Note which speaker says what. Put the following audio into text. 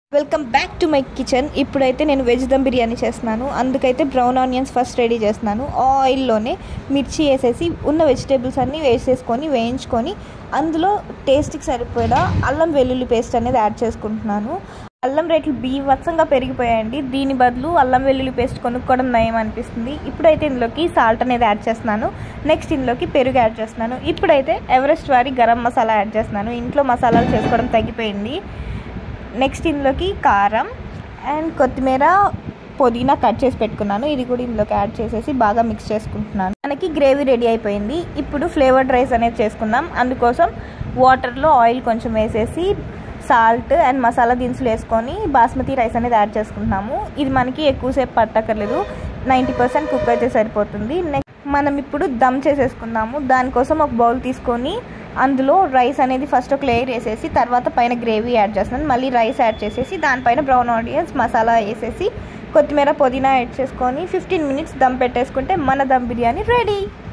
Speaker 1: welcome back to my kitchen ఇప్పుడైతే నేను veg dum biryani చేస్తున్నాను అందుకైతే బ్రౌన్ ఆనియన్స్ ఫస్ట్ రెడీ చేస్తున్నాను ఆయిల్లోనే మిర్చి వేసేసి ఉన్న వెజిటేబుల్స్ అన్నీ వేసేసుకొని వేయించుకొని అందులో టేస్ట్కి సరిపోయేలా అల్లం వెల్లుల్లి పేస్ట్ అనేది యాడ్ చేసుకుంటున్నాను అల్లం రేట్లు బీభత్సంగా పెరిగిపోయాయండి దీని బదులు అల్లం వెల్లుల్లి పేస్ట్ కొనుక్కోవడం నయం అనిపిస్తుంది ఇప్పుడైతే ఇందులోకి సాల్ట్ అనేది యాడ్ చేస్తున్నాను నెక్స్ట్ ఇందులోకి పెరుగు యాడ్ చేస్తున్నాను ఇప్పుడైతే ఎవరెస్ట్ వారి గరం మసాలా యాడ్ చేస్తున్నాను ఇంట్లో మసాలాలు చేసుకోవడం తగ్గిపోయింది నెక్స్ట్ ఇందులోకి కారం అండ్ కొత్తిమీర పుదీనా కట్ చేసి పెట్టుకున్నాను ఇది కూడా ఇందులోకి యాడ్ చేసేసి బాగా మిక్స్ చేసుకుంటున్నాను మనకి గ్రేవీ రెడీ అయిపోయింది ఇప్పుడు ఫ్లేవర్డ్ రైస్ అనేది చేసుకుందాం అందుకోసం వాటర్లో ఆయిల్ కొంచెం వేసేసి సాల్ట్ అండ్ మసాలా దినుసులు వేసుకొని బాస్మతి రైస్ అనేది యాడ్ చేసుకుంటున్నాము ఇది మనకి ఎక్కువసేపు పట్టక్కర్లేదు నైంటీ పర్సెంట్ కుక్ అయితే సరిపోతుంది నెక్స్ట్ మనం ఇప్పుడు దమ్ చేసేసుకుందాము దానికోసం ఒక బౌల్ తీసుకొని అందులో రైస్ అనేది ఫస్ట్ ఒక లేయర్ వేసేసి తర్వాత పైన గ్రేవీ యాడ్ చేస్తున్నాను మళ్ళీ రైస్ యాడ్ చేసేసి దానిపైన బ్రౌన్ ఆనియన్స్ మసాలా వేసేసి కొత్తిమీర పుదీనా యాడ్ చేసుకొని ఫిఫ్టీన్ మినిట్స్ దమ్ పెట్టేసుకుంటే మన దమ్ బిర్యానీ రెడీ